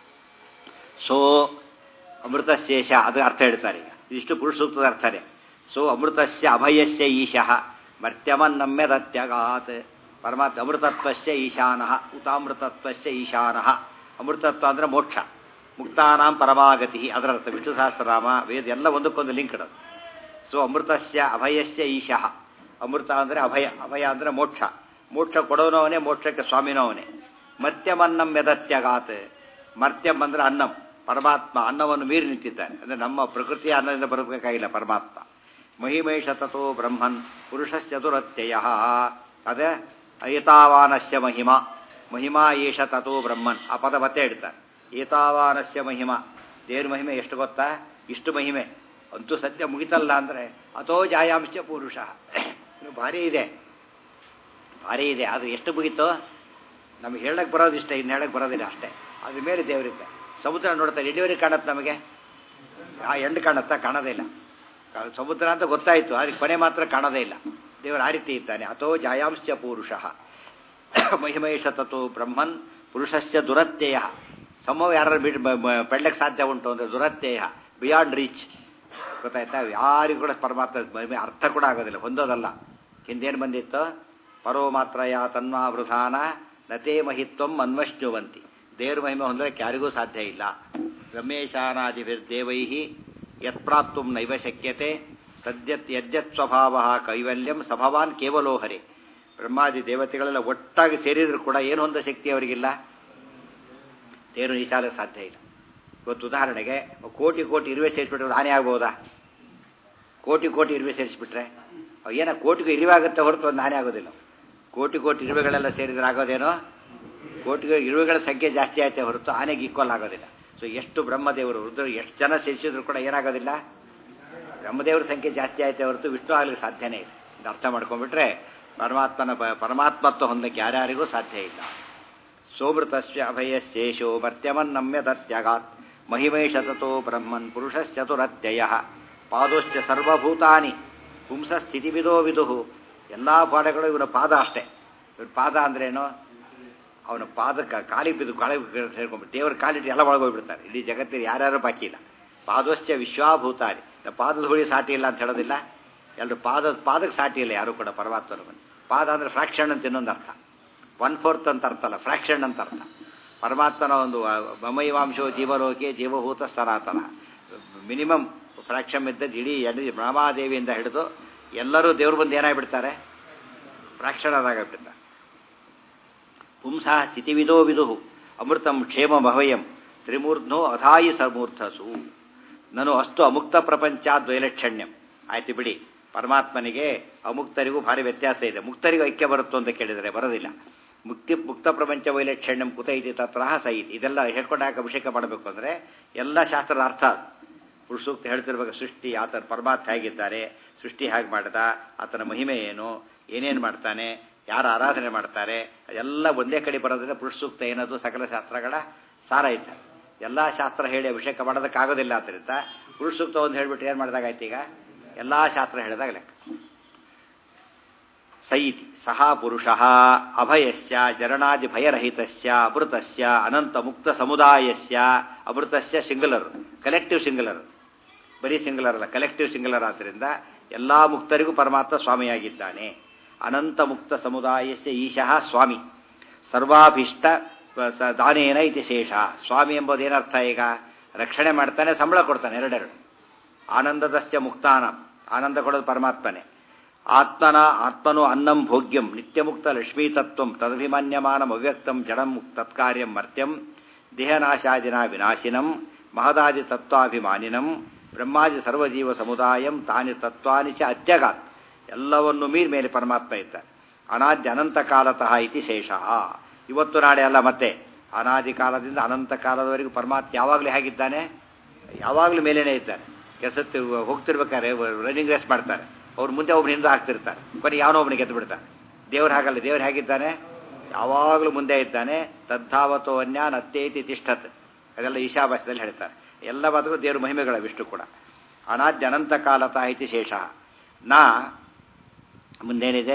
ಸೋ ಅಮೃತಶೇಷ ಅದು ಅರ್ಥ ಹೇಳ್ತಾರೆ ಈಗ ಇದಿಷ್ಟು ಪುರುಷ ಸೂಕ್ತದ ಅರ್ಥನೇ ಸೋ ಅಮೃತಸ್ಯ ಅಭಯಸ್ಯ ಈಶಃ ಮರ್ತ್ಯಮನ್ನಮ್ಯ ದತ್ಯಗಾತ್ ಪರಮಾತ್ಮ ಅಮೃತತ್ವಸ್ಯ ಈಶಾನಃ ಉತಾಮೃತತ್ವಸ್ಯ ಈಶಾನಃ ಅಮೃತತ್ವ ಅಂದರೆ ಮೋಕ್ಷ ಮುಕ್ತಾನಾಂ ಪರಮಾಗತಿ ಅದರ ಅರ್ಥ ವಿಷ್ಣು ಸಹಸ್ರನಾಮ ವೇದ ಎಲ್ಲ ಒಂದಕ್ಕೊಂದು ಲಿಂಕ್ ಇಡೋದು ಸೊ ಅಮೃತಸ್ಯ ಅಭಯಸ್ಯ ಈಶಃ ಅಮೃತ ಅಂದರೆ ಅಭಯ ಅಭಯ ಅಂದರೆ ಮೋಕ್ಷ ಮೋಕ್ಷ ಕೊಡೋನವನೇ ಮೋಕ್ಷಕ್ಕೆ ಸ್ವಾಮಿನವನೇ ಮರ್ತ್ಯಮನ್ನಂ ಯದತ್ಯಗಾತ್ ಮರ್ತ್ಯಂ ಅಂದರೆ ಅನ್ನಂ ಪರಮಾತ್ಮ ಅನ್ನವನ್ನು ಮೀರಿ ನಿಂತಿದ್ದಾನೆ ಅಂದರೆ ನಮ್ಮ ಪ್ರಕೃತಿಯ ಅನ್ನದಿಂದ ಬರಬೇಕಾಗಿಲ್ಲ ಪರಮಾತ್ಮ ಮಹಿಮೇಶ ತಥೋ ಬ್ರಹ್ಮನ್ ಪುರುಷಶ್ಚತುರತ್ಯಯ ಅದೇ ಏತಾವಾನಸ್ಯ ಮಹಿಮಾ ಮಹಿಮಾ ಏಷ ತಥೋ ಬ್ರಹ್ಮನ್ ಆ ಪದ ಮತ್ತೆ ಹೇಳ್ತಾರೆ ಏತಾವಾನಸ್ಯ ಮಹಿಮಾ ದೇವ್ರ ಮಹಿಮೆ ಎಷ್ಟು ಗೊತ್ತಾ ಇಷ್ಟು ಮಹಿಮೆ ಅಂತೂ ಸದ್ಯ ಮುಗಿತಲ್ಲ ಅಂದರೆ ಅಥೋ ಜಾಯಾಂಶ ಪುರುಷ ಇನ್ನು ಭಾರಿ ಇದೆ ಭಾರಿ ಇದೆ ಅದು ಎಷ್ಟು ಮುಗೀತೋ ನಮಗೆ ಹೇಳಕ್ಕೆ ಬರೋದು ಇಷ್ಟ ಇನ್ನು ಹೇಳಕ್ಕೆ ಬರೋದಿಲ್ಲ ಅಷ್ಟೇ ಅದ್ರ ಮೇಲೆ ದೇವರಿದ್ದ ಸಮುದ್ರ ನೋಡ್ತಾರೆ ಇಲ್ಲಿವರೆಗೆ ಕಾಣತ್ತೆ ನಮಗೆ ಆ ಎಂಡ್ ಕಾಣತ್ತಾ ಕಾಣೋದೇ ಇಲ್ಲ ಸಮುದ್ರ ಅಂತ ಗೊತ್ತಾಯಿತು ಅದಕ್ಕೆ ಕೊನೆ ಮಾತ್ರ ಕಾಣೋದೇ ಇಲ್ಲ ದೇವರು ಆ ರೀತಿ ಇದ್ದಾನೆ ಅಥೋ ಜಾಯಾಂಶ ಪುರುಷ ಮಹಿಮೇಶ ತಥೋ ಬ್ರಹ್ಮನ್ ಪುರುಷಸ್ಯ ದುರತ್ಯಯ ಸಮವ ಯಾರು ಬಿಟ್ಟು ಪೆಡ್ಲಕ್ಕೆ ಸಾಧ್ಯ ಉಂಟು ಅಂದರೆ ದುರತ್ಯಯ ಬಿಯಾಂಡ್ ರೀಚ್ ಗೊತ್ತಾಯ್ತಾ ಯಾರಿಗೂ ಕೂಡ ಪರಮಾತ್ಮ ಮಹಿಮೆ ಅರ್ಥ ಕೂಡ ಆಗೋದಿಲ್ಲ ಹೊಂದೋದಲ್ಲ ಹಿಂದೇನು ಬಂದಿತ್ತು ಪರೋ ಮಾತ್ರಯ ತನ್ಮಾವೃಧಾನ ನತೇ ಮಹಿತ್ವಂ ಅನ್ವಶ್ನುವಂತಿ ದೇವ್ರ ಮಹಿಮೆ ಹೊಂದಕ್ಕೆ ಯಾರಿಗೂ ಸಾಧ್ಯ ಇಲ್ಲ ರಮೇಶಾನಾದಿಭಿರ್ದೇವೈ ಯತ್ಪ್ರಾಪ್ತು ನೈವ ಶಕ್ಯತೆ ತದ್ಯತ್ ಯದ್ಯತ್ ಸ್ವಭಾವ ಕೈವಲ್ಯಂ ಸಭವಾನ್ ಕೇವಲೋ ಹರಿ ಬ್ರಹ್ಮಾದಿ ದೇವತೆಗಳೆಲ್ಲ ಒಟ್ಟಾಗಿ ಸೇರಿದ್ರು ಕೂಡ ಏನು ಹೊಂದ ಶಕ್ತಿ ಅವರಿಗಿಲ್ಲ ದೇವರು ಈಶಾಲಕ್ಕೆ ಸಾಧ್ಯ ಇಲ್ಲ ಇವತ್ತು ಉದಾಹರಣೆಗೆ ಕೋಟಿ ಕೋಟಿ ಇರುವೆ ಸೇರಿಸ್ಬಿಟ್ರೆ ಹಾನಿ ಆಗ್ಬೋದಾ ಕೋಟಿ ಕೋಟಿ ಇರುವೆ ಸೇರಿಸ್ಬಿಟ್ರೆ ಏನೋ ಕೋಟಿಗೂ ಇರುವಾಗುತ್ತೆ ಹೊರತು ಒಂದು ಹಾನಿ ಆಗೋದಿಲ್ಲ ಕೋಟಿ ಕೋಟಿ ಇರುವೆಗಳೆಲ್ಲ ಸೇರಿದ್ರೆ ಆಗೋದೇನೋ ಕೋಟಿ ಇರುವೆಗಳ ಸಂಖ್ಯೆ ಜಾಸ್ತಿ ಆಯ್ತೆ ಹೊರತು ಆನೆಗೆ ಈಕ್ವಲ್ ಆಗೋದಿಲ್ಲ ಸೊ ಎಷ್ಟು ಬ್ರಹ್ಮದೇವರು ರುದ್ರ ಎಷ್ಟು ಜನ ಸೇರಿಸಿದ್ರು ಕೂಡ ಏನಾಗೋದಿಲ್ಲ ಬ್ರಹ್ಮದೇವರ ಸಂಖ್ಯೆ ಜಾಸ್ತಿ ಆಯ್ತೆ ಹೊರತು ವಿಷ್ಣು ಆಗ್ಲಿಕ್ಕೆ ಸಾಧ್ಯನೇ ಇಲ್ಲ ಇದು ಅರ್ಥ ಮಾಡ್ಕೊಂಡ್ಬಿಟ್ರೆ ಪರಮಾತ್ಮನ ಪರಮಾತ್ಮತ್ವ ಹೊಂದಕ್ಕೆ ಯಾರ್ಯಾರಿಗೂ ಸಾಧ್ಯ ಇಲ್ಲ ಸೋಮೃತಸ್ಯ ಅಭಯಶೇಷೋ ಮರ್ತ್ಯಮನ್ನಮ್ಯ ದತ್ಯಗಾತ್ ಮಹಿಮೇಶ ತಥೋ ಬ್ರಹ್ಮನ್ ಪುರುಷಶ್ಚತುರತ್ಯಯ ಪಾದೋಶ್ಚ ಸರ್ವಭೂತಾನಿ ಪುಂಸ ಸ್ಥಿತಿವಿದೋ ವಿದುಹು ಎಲ್ಲ ಪಾದಗಳು ಇವರ ಪಾದ ಅಷ್ಟೇ ಇವ್ರ ಪಾದ ಅಂದ್ರೇನು ಅವನ ಪಾದಕ್ಕೆ ಕಾಲಿಗೆ ಬಿದ್ದು ಕಾಲಿಗೆ ಸೇರ್ಕೊಂಡ್ಬಿಟ್ಟು ದೇವರ ಕಾಲಿಟ್ಟು ಎಲ್ಲ ಒಳಗೋಗ್ಬಿಡ್ತಾರೆ ಇಡೀ ಜಗತ್ತಿನ ಯಾರ್ಯಾರು ಬಾಕಿ ಇಲ್ಲ ಪಾದೋಶ್ಚ ವಿಶ್ವಾಭೂತಾನಿ ಪಾದದ ಹುಳಿ ಸಾಟಿ ಇಲ್ಲ ಅಂತ ಹೇಳೋದಿಲ್ಲ ಎಲ್ಲರೂ ಪಾದದ ಪಾದಕ್ಕೆ ಸಾಟಿ ಇಲ್ಲ ಯಾರು ಕೂಡ ಪರಮಾತ್ಮನ ಪಾದ ಅಂದರೆ ಫ್ರಾಕ್ಷನ್ ಅಂತ ಇನ್ನೊಂದು ಅರ್ಥ ಒನ್ ಫೋರ್ತ್ ಅಂತ ಅರ್ಥ ಅಲ್ಲ ಫ್ರಾಕ್ಷನ್ ಅಂತ ಅರ್ಥ ಪರಮಾತ್ಮನ ಒಂದು ಮಮೈವಾಂಶೋ ಜೀವಲೋಕೆ ಜೀವಭೂತ ಸನಾತನ ಮಿನಿಮಮ್ ಫ್ರಾಕ್ಷನ್ ಇದ್ದದ್ದು ಇಡೀ ಎಲ್ಲಿ ಬ್ರಹ್ಮಾದೇವಿಯಿಂದ ಹಿಡಿದು ಎಲ್ಲರೂ ದೇವ್ರ ಬಂದು ಏನಾಗ್ಬಿಡ್ತಾರೆ ಫ್ರಾಕ್ಷನ್ ಆದಾಗ್ಬಿಡ್ತಾರೆ ಪುಂಸಃ ಸ್ಥಿತಿವಿದೋ ವಿದುಹು ಅಮೃತಂ ಕ್ಷೇಮ ಮಹವಯಂ ತ್ರಿಮೂರ್ಧ್ನೋ ಅಧಾಯಿ ಸಮೂರ್ಧಸು ನಾನು ಅಷ್ಟು ಅಮುಕ್ತ ಪ್ರಪಂಚ ದ್ವೈಲಕ್ಷಣ್ಯಂ ಆಯ್ತು ಬಿಡಿ ಪರಮಾತ್ಮನಿಗೆ ಅಮುಕ್ತರಿಗೂ ಭಾರಿ ವ್ಯತ್ಯಾಸ ಇದೆ ಮುಕ್ತರಿಗೂ ಐಕ್ಯ ಬರುತ್ತೋ ಅಂತ ಕೇಳಿದರೆ ಬರೋದಿಲ್ಲ ಮುಕ್ತಿ ಮುಕ್ತ ಪ್ರಪಂಚ ವೈಲಕ್ಷಣ್ಯಂ ಕುತ ಇದೆ ತತ್ರ ಸ ಇದೆ ಇದೆಲ್ಲ ಹೇಳ್ಕೊಂಡು ಯಾಕೆ ಅಭಿಷೇಕ ಮಾಡಬೇಕು ಅಂದರೆ ಎಲ್ಲ ಶಾಸ್ತ್ರದ ಅರ್ಥ ಅದು ಪುರುಷೂಕ್ತ ಹೇಳ್ತಿರ್ಬೇಕು ಸೃಷ್ಟಿ ಆತನ ಪರಮಾತ್ಮ ಹೇಗಿದ್ದಾರೆ ಸೃಷ್ಟಿ ಹೇಗೆ ಮಾಡ್ದ ಆತನ ಮಹಿಮೆ ಏನು ಏನೇನು ಮಾಡ್ತಾನೆ ಯಾರು ಆರಾಧನೆ ಮಾಡ್ತಾರೆ ಅದೆಲ್ಲ ಒಂದೇ ಕಡೆ ಬರೋದ್ರಿಂದ ಪುರುಷ ಸೂಕ್ತ ಏನದು ಸಕಲ ಶಾಸ್ತ್ರಗಳ ಸಾರ ಇದ್ದ ಎಲ್ಲ ಶಾಸ್ತ್ರ ಹೇಳಿ ಅಭಿಷೇಕ ಮಾಡೋದಕ್ಕಾಗೋದಿಲ್ಲ ಆದ್ದರಿಂದ ಪುರುಷ ಸೂಕ್ತ ಒಂದು ಹೇಳ್ಬಿಟ್ಟು ಏನು ಮಾಡಿದಾಗಾಯ್ತು ಈಗ ಎಲ್ಲ ಶಾಸ್ತ್ರ ಹೇಳಿದಾಗ ಲೆಕ್ಕ ಸೈತಿ ಸಹ ಪುರುಷ ಅಭಯಸ್ಯ ಜರಣಾದಿ ಭಯರಹಿತಸ್ಯ ಅಮೃತಸ್ಯ ಅನಂತ ಮುಕ್ತ ಸಮುದಾಯಸ್ಯ ಅಮೃತಸ್ಯ ಸಿಂಗುಲರ್ ಕಲೆಕ್ಟಿವ್ ಸಿಂಗುಲರ್ ಬರೀ ಸಿಂಗುಲರ್ ಅಲ್ಲ ಕಲೆಕ್ಟಿವ್ ಸಿಂಗುಲರ್ ಆದ್ದರಿಂದ ಎಲ್ಲ ಮುಕ್ತರಿಗೂ ಪರಮಾತ್ಮ ಸ್ವಾಮಿಯಾಗಿದ್ದಾನೆ ಅನಂತ ಮುಕ್ತ ಸಮುದಾಯಸ್ಯ ಈಶಃ ಸ್ವಾಮಿ ಸರ್ವಾಭೀಷ್ಟ ಸ- ದಾನೇನ ಇತಿ ಶೇಷ ಸ್ವಾಮಿ ಎಂಬುದು ಏನರ್ಥ ಈಗ ರಕ್ಷಣೆ ಮಾಡ್ತಾನೆ ಸಂಬಳ ಕೊಡ್ತಾನೆ ಎರಡೆರಡು ಆನಂದದಸ್ಯ ಮುಕ್ತಾನ ಆನಂದ ಕೊಡೋದು ಪರಮಾತ್ಮನೇ ಆತ್ಮನ ಆತ್ಮನು ಅನ್ನಂ ಭೋಗ್ಯಂ ನಿತ್ಯಮುಕ್ತ ಲಕ್ಷ್ಮೀತತ್ವಂ ತದಭಿಮನ್ಯಮಾನಂ ಅವ್ಯಕ್ತಂ ಜಡಂ ತತ್ಕಾರ್ಯಂ ಮರ್ತ್ಯಂ ದೇಹನಾಶಾದಿನ ವಿನಾಶಿನಂ ಮಹದಾದಿ ತತ್ವಾಭಿಮಾನಿನಂ ಬ್ರಹ್ಮಾದಿ ಸರ್ವಜೀವ ಸಮುದಾಯಂ ತಾನಿ ತತ್ವಾನಿ ಚ ಅತ್ಯಗಾತ್ ಎಲ್ಲವನ್ನು ಮೀರಿ ಮೇಲೆ ಪರಮಾತ್ಮ ಇದ್ದ ಅನಾದ್ಯ ಅನಂತ ಕಾಲತಃ ಇತಿ ಶೇಷ ಇವತ್ತು ನಾಳೆ ಅಲ್ಲ ಮತ್ತೆ ಅನಾದಿ ಕಾಲದಿಂದ ಅನಂತ ಕಾಲದವರೆಗೂ ಪರಮಾತ್ಮ ಯಾವಾಗಲೂ ಹೇಗಿದ್ದಾನೆ ಯಾವಾಗಲೂ ಮೇಲೇನೆ ಇದ್ದಾನೆ ಕೆಸತ್ತು ಹೋಗ್ತಿರ್ಬೇಕಾದ್ರೆ ರನ್ನಿಂಗ್ ರೇಸ್ ಮಾಡ್ತಾರೆ ಅವ್ರು ಮುಂದೆ ಒಬ್ಬನ ಹಿಂದೆ ಹಾಕ್ತಿರ್ತಾರೆ ಕೊನೆ ಯಾವನೋ ಒಬ್ಬನಿಗೆ ಗೆದ್ದು ಬಿಡ್ತಾನೆ ದೇವ್ರು ಹಾಗಲ್ಲ ದೇವ್ರು ಹೇಗಿದ್ದಾನೆ ಯಾವಾಗಲೂ ಮುಂದೆ ಇದ್ದಾನೆ ತದ್ಧಾವತೋ ಅನ್ಯಾನ್ ಅತ್ತೇತಿ ತಿಷ್ಠತ್ ಅದೆಲ್ಲ ಈಶಾಭಾಷದಲ್ಲಿ ಹೇಳ್ತಾರೆ ಎಲ್ಲ ಮಾತ್ರ ದೇವ್ರ ಮಹಿಮೆಗಳ ವಿಷ್ಣು ಕೂಡ ಅನಾದ್ಯ ಅನಂತ ಕಾಲತಃ ಇತಿ ಶೇಷ ನಾ ಮುಂದೇನಿದೆ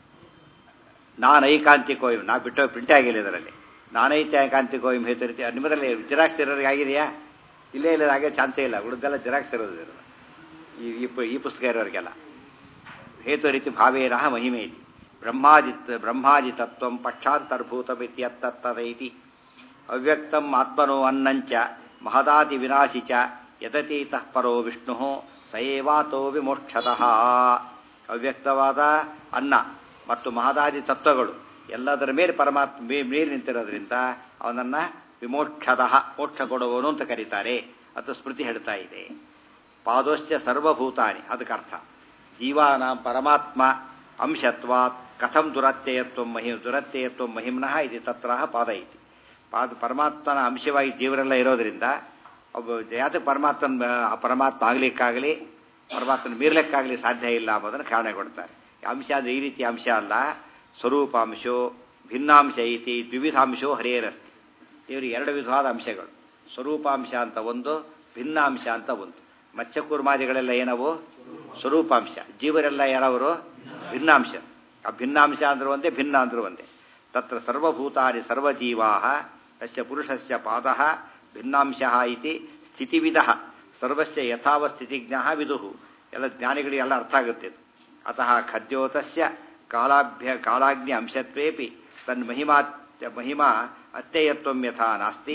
ನಾನೈಕಾಂತಿಕೋಯಂ ನಾ ಬಿಟ್ಟು ಪ್ರಿಂಟ್ ಆಗಿಲ್ಲ ಇದರಲ್ಲಿ ನಾನೈತ್ಯಕಾಂತಿಕೋಯಂ ಹೇತು ರೀತಿ ನಿಮ್ಮದ್ರಲ್ಲಿ ಜಿರಾಕ್ಸ್ ಇರೋರಿಗೆ ಆಗಿದೆಯಾ ಇಲ್ಲೇ ಇಲ್ಲ ಹಾಗೆ ಚಾನ್ಸೇ ಇಲ್ಲ ಉಳಿದೆಲ್ಲ ಜಿರಾಕ್ಸ್ ಇರೋದು ಇರೋದು ಈ ಈ ಪು- ಈ ಪುಸ್ತಕ ಇರೋರಿಗೆಲ್ಲ ಹೇತು ರೀತಿ ಭಾವೇನ ಮಹಿಮೆ ಇತಿ ಬ್ರಹ್ಮಾದಿ ಬ್ರಹ್ಮಾದಿ ತತ್ವಂ ಪಕ್ಷಾಂತರ್ಭೂತಮಿತ್ಯತ್ತದೈತಿ ಅವ್ಯಕ್ತಂ ಆತ್ಮನೋ ಅನ್ನಂಚ ಮಹದಾದಿ ವಿನಾಶಿ ಚ ಯತತೀತಃ ಪರೋ ವಿಷ್ಣು ಸಯೇವಾತೋ ವಿಮೋಕ್ಷತಃ ಅವ್ಯಕ್ತವಾದ ಅನ್ನ ಮತ್ತು ಮಹದಾದಿ ತತ್ವಗಳು ಎಲ್ಲದರ ಮೇಲೆ ಪರಮಾತ್ಮ ಮೇ- ಮೇಲೆ ನಿಂತಿರೋದ್ರಿಂದ ಅವನನ್ನ ವಿಮೋಕ್ಷತಃ ಮೋಕ್ಷ ಕೊಡುವವನು ಅಂತ ಕರೀತಾರೆ ಅದು ಸ್ಮೃತಿ ಹೇಳ್ತಾ ಇದೆ ಪಾದೋಶ್ಚ ಸರ್ವಭೂತಾನಿ ಅದಕ್ಕೆ ಅರ್ಥ ಜೀವಾನ ಪರಮಾತ್ಮ ಅಂಶತ್ವಾತ್ ಕಥಂ ದುರತ್ಯಯತ್ವ ಮಹಿ ದುರತ್ಯಯತ್ವ ಮಹಿಮ್ನಃ ಇದು ತತ್ರ ಪಾದ ಇತಿ ಪಾದ ಪರಮಾತ್ಮನ ಅಂಶವಾಗಿ ಜೀವರೆಲ್ಲ ಇರೋದ್ರಿಂದ ಒಬ್ಬ ಯಾತಕ್ಕೆ ಪರಮಾತ್ಮನ ಆ ಪರಮಾತ್ಮ ಆಗ್ಲಿಕ್ಕಾಗಲಿ ಪರಮಾತ್ಮನ ಮೀರ್ಲಿಕ್ಕಾಗಲಿ ಸಾಧ್ಯ ಇಲ್ಲ ಎಂಬುದನ್ನು ಕಾರಣ ಕೊಡ್ತಾರೆ ಅಂಶ ಅಂದರೆ ಈ ರೀತಿ ಅಂಶ ಅಲ್ಲ ಸ್ವರೂಪಾಂಶೋ ಭಿನ್ನಾಂಶ ಐತಿ ದ್ವಿವಿಧಾಂಶೋ ಹರೇರಸ್ತಿ ಇವರಿಗೆ ಎರಡು ವಿಧವಾದ ಅಂಶಗಳು ಸ್ವರೂಪಾಂಶ ಅಂತ ಒಂದು ಭಿನ್ನಾಂಶ ಅಂತ ಒಂದು ಮತ್ಸ್ಯಕೂರ್ಮಾದಿಗಳೆಲ್ಲ ಏನವು ಸ್ವರೂಪಾಂಶ ಜೀವರೆಲ್ಲ ಯಾರವರು ಭಿನ್ನಾಂಶ ಆ ಭಿನ್ನಾಂಶ ಅಂದ್ರೂ ಒಂದೇ ಭಿನ್ನ ಅಂದ್ರೂ ಒಂದೇ ತತ್ರ ಸರ್ವಭೂತಾನಿ ಸರ್ವಜೀವಾ ಅಸ್ಯ ಪುರುಷಸ್ಯ ಪಾದ ಭಿನ್ನಾಂಶ ಇತಿ ಸ್ಥಿತಿವಿಧ ಸರ್ವಸ್ಯ ಯಥಾವಸ್ಥಿತಿಜ್ಞ ವಿದುಹು ಎಲ್ಲ ಜ್ಞಾನಿಗಳಿಗೆಲ್ಲ ಅರ್ಥ ಆಗುತ್ತೆ ಇದು. ಅತಃ ಖದ್ಯೋತಸ್ಯ ಕಾಲಾಭ್ಯ ಕಾಲಾಗ್ನಿ ಅಂಶತ್ವೇಪಿ ತನ್ಮಹಿಮಾ ಮಹಿಮಾ ಅತ್ಯಯತ್ವಂ ಯಥಾ ನಾಸ್ತಿ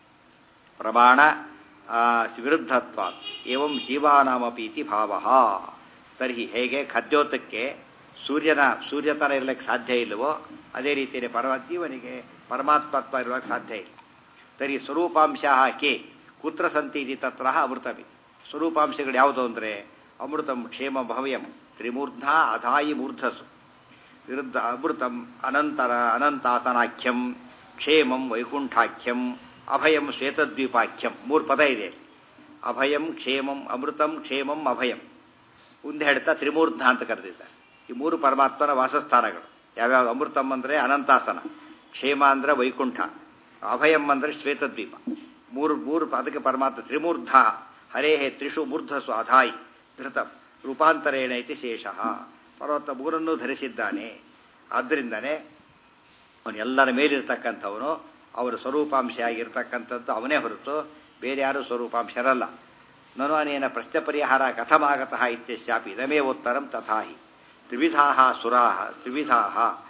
ಪ್ರಮಾಣ ಆ, ವಿರುದ್ಧತ್ವ ಏವಂ ಜೀವಾನಾಮಪಿ ಇತಿ ಭಾವ ತರ್ಹಿ ಹೇಗೆ ಖದ್ಯೋತಕ್ಕೆ ಸೂರ್ಯನ ಸೂರ್ಯತನ ಇರಲಿಕ್ಕೆ ಸಾಧ್ಯ ಇಲ್ಲವೋ ಅದೇ ರೀತಿಯಲ್ಲಿ ಪರಮ ಜೀವನಿಗೆ ಪರಮಾತ್ಮತ್ವ ಇರುವಾಗ ಸಾಧ್ಯ ಇಲ್ಲ ತರ್ಹಿ ಸ್ವರೂಪಾಂಶ ಕೆ ಕುತ್ರ ಸಂತಿ ಇತಿ ತತ್ರ ಅಮೃತಮಿ ಸ್ವರೂಪಾಂಶಗಳು ಯಾವುದು ಅಂದರೆ ಅಮೃತಂ ಕ್ಷೇಮ ಭವ್ಯಂ ತ್ರಿಮೂರ್ಧ ಅಧಾಯಿ ಮೂರ್ಧಸು ವಿರುದ್ಧ ಅಮೃತಂ ಅನಂತರ ಅನಂತಾಸನಾಖ್ಯಂ ಕ್ಷೇಮಂ ವೈಕುಂಠಾಖ್ಯಂ ಅಭಯಂ ಶ್ವೇತದ್ವೀಪಾಖ್ಯಂ ಮೂರು ಪದ ಇದೆ ಅಭಯಂ ಕ್ಷೇಮಂ ಅಮೃತಂ ಕ್ಷೇಮಂ ಅಭಯಂ ಮುಂದೆ ಹೇಳ್ತಾ ತ್ರಿಮೂರ್ಧ ಅಂತ ಕರೆದಿದ್ದಾರೆ ಈ ಮೂರು ಪರಮಾತ್ಮನ ವಾಸಸ್ಥಾನಗಳು ಯಾವ್ಯಾವ ಅಮೃತಂ ಅಂದರೆ ಅನಂತಾಸನ ಕ್ಷೇಮ ಅಂದರೆ ವೈಕುಂಠ ಅಭಯಂ ಅಂದರೆ ಶ್ವೇತದ್ವೀಪ ಮೂರು ಮೂರು ಅದಕ್ಕೆ ಪರಮಾತ್ಮ ತ್ರಿಮೂರ್ಧ ಹರೇ ತ್ರಿಷು ಮೂರ್ಧಸು ಅಧಾಯಿ ಧೃತಂ ರೂಪಾಂತರೇಣ ಇತಿ ಶೇಷ ಪರ್ವತ ಮೂರನ್ನೂ ಧರಿಸಿದ್ದಾನೆ ಆದ್ದರಿಂದನೇ ಅವನು ಎಲ್ಲರ ಮೇಲಿರ್ತಕ್ಕಂಥವನು ಅವರ ಸ್ವರೂಪಾಂಶ ಆಗಿರ್ತಕ್ಕಂಥದ್ದು ಅವನೇ ಹೊರತು ಬೇರೆ ಯಾರೂ ಸ್ವರೂಪಾಂಶರಲ್ಲ ನನು ಅನೇನ ಪ್ರಶ್ನೆ ಪರಿಹಾರ ಕಥಮಾಗತಃ ಇತ್ಯಶ್ಯಾಪಿ ಇದಮೇ ಉತ್ತರಂ ತಥಾಹಿ ತ್ರಿವಿಧಾ ಸುರಾ ತ್ರಿವಿಧಾ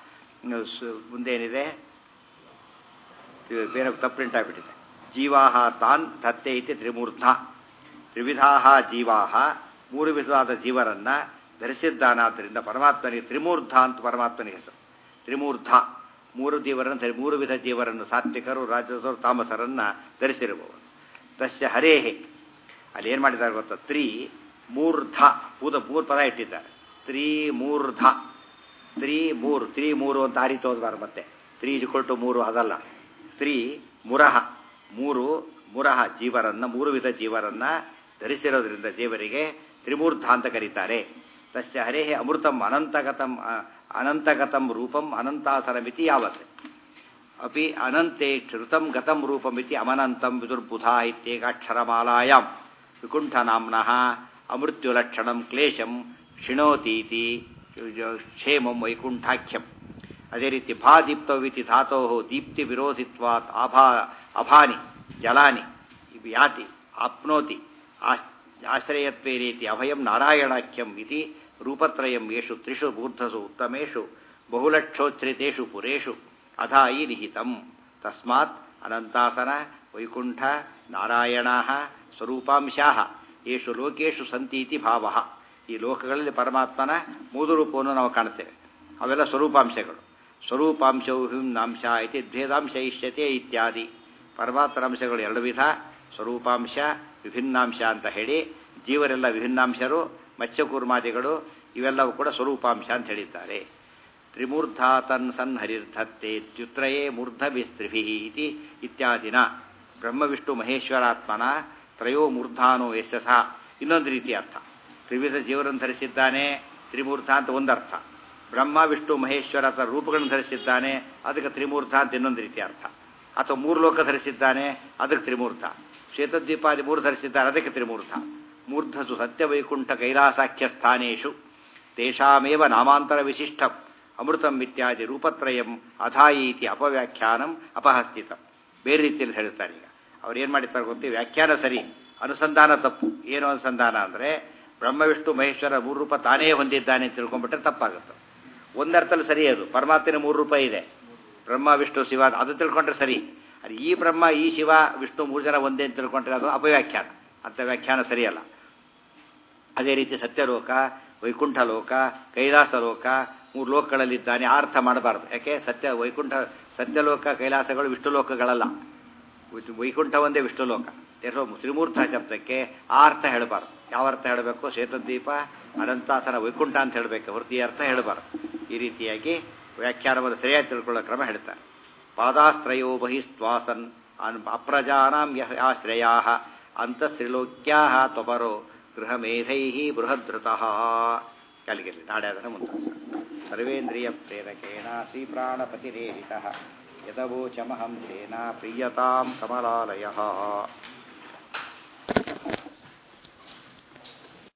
ಮುಂದೇನಿದೆ ಬೇರೆ ತಪ್ಪು ಪ್ರಿಂಟ್ ಆಗಿಬಿಟ್ಟಿದೆ ಜೀವಾ ತಾನ್ ತತ್ತೆ ಇತಿ ತ್ರಿಮೂರ್ಧ ತ್ರಿವಿಧಾ ಜೀವಾ ಮೂರು ವಿಧವಾದ ಜೀವರನ್ನ ಧರಿಸಿದ್ದಾನಾದ್ದರಿಂದ ಪರಮಾತ್ಮನಿಗೆ ತ್ರಿಮೂರ್ಧ ಅಂತ ಪರಮಾತ್ಮನಿಗೆ ಹೆಸರು ತ್ರಿಮೂರ್ಧ ಮೂರು ಜೀವರನ್ನು ಧರಿ- ಮೂರು ವಿಧ ಜೀವರನ್ನು ಸಾತ್ವಿಕರು ರಾಜಸರು ತಾಮಸರನ್ನ ಧರಿಸಿರುವವರು ತಸ್ಯ ಹರೇಹೆ ಅಲ್ಲಿ ಏನು ಮಾಡಿದ್ದಾರೆ ಗೊತ್ತಾ ತ್ರಿ ಮೂರ್ಧ ಪೂದ ಮೂರು ಪದ ಇಟ್ಟಿದ್ದಾರೆ ತ್ರಿಮೂರ್ಧ ತ್ರಿ ಮೂರು ತ್ರಿ ಮೂರು ಅಂತ ಆ ರೀತಿ ಓದಬಾರ್ದು ಮತ್ತೆ ತ್ರೀ ಟು ಮೂರು ಅದಲ್ಲ ತ್ರಿ ಮುರಹ ಮೂರು ಮುರಹ ಜೀವರನ್ನ ಮೂರು ವಿಧ ಜೀವರನ್ನ ಧರಿಸಿರೋದ್ರಿಂದ ದೇವರಿಗೆ ತ್ರಿಮೂರ್ಧ ಅಂತ ಕರೀತಾರೆ ತಸ್ಯ ಹರೇ ಅಮೃತಂ ಅನಂತಗತಂ ಅನಂತಗತಂ ರೂಪಂ ಅನಂತಾಸರಮಿತಿ ಯಾವತ್ ಅಪಿ ಅನಂತೆ ಶ್ರುತಂ ಗತಂ ರೂಪಮಿತಿ ಅಮನಂತಂ ವಿದುರ್ಬುಧ ಇತ್ಯೇಕಾಕ್ಷರಮಾಲಾಯಾಂ ವಿಕುಂಠನಾಮ್ನಃ ಅಮೃತ್ಯುಲಕ್ಷಣಂ ಕ್ಲೇಶಂ ಶಿಣೋತೀತಿ ಕ್ಷೇಮಂ ವೈಕುಂಠಾಖ್ಯಂ ಅದೇ ರೀತಿ ಭಾ ದೀಪ್ತವಿತಿ ಧಾತೋ ದೀಪ್ತಿ ವಿರೋಧಿತ್ವಾತ್ ಆಭಾ ಅಭಾನಿ ಜಲಾನಿ ಯಾತಿ ಆಪ್ನೋತಿ ಆಶ್ರಯತ್ವೇ ರೀತಿ ಅಭಯಂ ನಾರಾಯಣಾಖ್ಯಂ ಇತಿ ರೂಪತ್ರಯಂ ಯೇಷು ತ್ರಿಷು ಬೂರ್ಧಸು ಉತ್ತಮೇಷು ಬಹುಲಕ್ಷೋಚ್ಛ್ರಿತೇಷು ಪುರೇಷು ಅಧಾಯಿ ನಿಹಿತಂ ತಸ್ಮಾತ್ ಅನಂತಾಸನ ವೈಕುಂಠ ನಾರಾಯಣಾ ಸ್ವರೂಪಾಂಶಾ ಯೇಷು ಲೋಕೇಶು ಸಂತೀತಿ ಭಾವ ಈ ಲೋಕಗಳಲ್ಲಿ ಪರಮಾತ್ಮನ ಮೂದು ರೂಪವನ್ನು ನಾವು ಕಾಣುತ್ತೇವೆ ಅವೆಲ್ಲ ಸ್ವರೂಪಾಂಶಗಳು ಸ್ವರೂಪಾಂಶವು ಹಿಂನಾಂಶ ಇತಿ ದ್ವೇದಾಂಶ ಇಷ್ಯತೆ ಇತ್ಯಾದಿ ಪರಮಾತ್ಮನ ಅಂಶಗಳು ಎರಡು ವಿಧ ಸ್ವರೂಪಾಂಶ ವಿಭಿನ್ನಾಂಶ ಅಂತ ಹೇಳಿ ಜೀವರೆಲ್ಲ ವಿಭಿನ್ನಾಂಶರು ಮತ್ಸ್ಯಕೂರ್ಮಾದಿಗಳು ಇವೆಲ್ಲವೂ ಕೂಡ ಸ್ವರೂಪಾಂಶ ಅಂತ ಹೇಳಿದ್ದಾರೆ ತ್ರಿಮೂರ್ಧ ತನ್ ಸನ್ ಹರಿರ್ಧತ್ತೆ ತ್ಯುತ್ರಯೇ ಮೂರ್ಧ ವಿಸ್ತ್ರಿಭಿ ಇತಿ ಇತ್ಯಾದಿನ ಬ್ರಹ್ಮವಿಷ್ಣು ಮಹೇಶ್ವರಾತ್ಮನ ತ್ರಯೋ ಮೂರ್ಧಾನೋ ಯಶಸ ಇನ್ನೊಂದು ರೀತಿಯ ಅರ್ಥ ತ್ರಿವಿಧ ಜೀವರನ್ನು ಧರಿಸಿದ್ದಾನೆ ತ್ರಿಮೂರ್ಧ ಅಂತ ಒಂದರ್ಥ ಬ್ರಹ್ಮ ವಿಷ್ಣು ಮಹೇಶ್ವರ ಅಥವಾ ರೂಪಗಳನ್ನು ಧರಿಸಿದ್ದಾನೆ ಅದಕ್ಕೆ ತ್ರಿಮೂರ್ಧ ಅಂತ ಇನ್ನೊಂದು ರೀತಿಯ ಅರ್ಥ ಅಥವಾ ಮೂರು ಲೋಕ ಧರಿಸಿದ್ದಾನೆ ಅದಕ್ಕೆ ತ್ರಿಮೂರ್ಧ ಶ್ವೇತದ್ವೀಪಾದಿ ಮೂರು ಧರಿಸಿದ್ದಾರೆ ಅದಕ್ಕೆ ತ್ರಿಮೂರ್ಧ ಮೂರ್ಧಸು ಸತ್ಯವೈಕುಂಠ ಕೈಲಾಸಾಖ್ಯ ಸ್ಥಾನೇಶು ತೇಷಾಮೇವ ನಾಮಾಂತರ ವಿಶಿಷ್ಟ ಅಮೃತಂ ಇತ್ಯಾದಿ ರೂಪತ್ರಯಂ ಅಧಾಯಿ ಇತಿ ಅಪವ್ಯಾಖ್ಯಾನಂ ಅಪಹಸ್ತಿತ ಬೇರೆ ರೀತಿಯಲ್ಲಿ ಹೇಳ್ತಾರೆ ಈಗ ಅವ್ರು ಏನು ಮಾಡಿರ್ತಾರೆ ಗೊತ್ತಿ ವ್ಯಾಖ್ಯಾನ ಸರಿ ಅನುಸಂಧಾನ ತಪ್ಪು ಏನು ಅನುಸಂಧಾನ ಅಂದರೆ ಬ್ರಹ್ಮ ವಿಷ್ಣು ಮಹೇಶ್ವರ ಮೂರು ರೂಪ ತಾನೇ ಹೊಂದಿದ್ದಾನೆ ಅಂತ ತಿಳ್ಕೊಂಡ್ಬಿಟ್ರೆ ತಪ್ಪಾಗುತ್ತೆ ಒಂದರ್ಥದಲ್ಲಿ ಸರಿ ಅದು ಪರಮಾತ್ಮನ ಮೂರು ರೂಪ ಇದೆ ಬ್ರಹ್ಮ ವಿಷ್ಣು ಶಿವ ಅದು ತಿಳ್ಕೊಂಡ್ರೆ ಸರಿ ಅದು ಈ ಬ್ರಹ್ಮ ಈ ಶಿವ ವಿಷ್ಣು ಮೂರು ಜನ ಒಂದೇ ಅಂತ ತಿಳ್ಕೊಂಡ್ರೆ ಅದು ಅಪವ್ಯಾಖ್ಯಾನ ಅಂತ ವ್ಯಾಖ್ಯಾನ ಸರಿಯಲ್ಲ ಅದೇ ರೀತಿ ಸತ್ಯಲೋಕ ವೈಕುಂಠ ಲೋಕ ಕೈಲಾಸ ಲೋಕ ಮೂರು ಲೋಕಗಳಲ್ಲಿದ್ದಾನೆ ಆ ಅರ್ಥ ಮಾಡಬಾರ್ದು ಯಾಕೆ ಸತ್ಯ ವೈಕುಂಠ ಸತ್ಯಲೋಕ ಕೈಲಾಸಗಳು ವಿಷ್ಣು ಲೋಕಗಳಲ್ಲ ವೈಕುಂಠ ಒಂದೇ ವಿಷ್ಣು ಲೋಕ ತ್ರಿಮೂರ್ಧ ಶಬ್ದಕ್ಕೆ ಆ ಅರ್ಥ ಹೇಳಬಾರ್ದು ಯಾವ ಅರ್ಥ ಹೇಳಬೇಕು ಶ್ವೇತದ್ವೀಪ ಅನಂತಾಸನ ವೈಕುಂಠ ಅಂತ ಹೇಳಬೇಕು ಹೊರತು ಈ ಅರ್ಥ ಹೇಳಬಾರ್ದು ಈ ರೀತಿಯಾಗಿ ವ್ಯಾಖ್ಯಾನವನ್ನು ಸರಿಯಾಗಿ ತಿಳ್ಕೊಳ್ಳೋ ಕ್ರಮ ಹೇಳ್ತಾರೆ ಪಾದಾಸ್ತ್ರಯೋ ಬಹಿಸ್ತ್ವಾಸನ್ ಅಪ್ರಜಾನಾಂ ಆಶ್ರಯಾ ಅಂತಸ್ತ್ರಿಲೋಕ್ಯಾ ತ್ವಪರೋ ಗೃಹಮೇಧೈ ಬೃಹದ್ಧೃತಃ ಕಲಿಗಿರಲಿ ನಾಳೆ ಅದನ್ನು ಮುಂದುವರಿಸ ಸರ್ವೇಂದ್ರಿಯ ಪ್ರೇರಕೇಣ ಶ್ರೀಪ್ರಾಣಪತಿರೇರಿತ ಯದವೋಚಮಹಂ ತೇನ ಪ್ರೀಯತಾಂ ಕಮಲಾಲಯ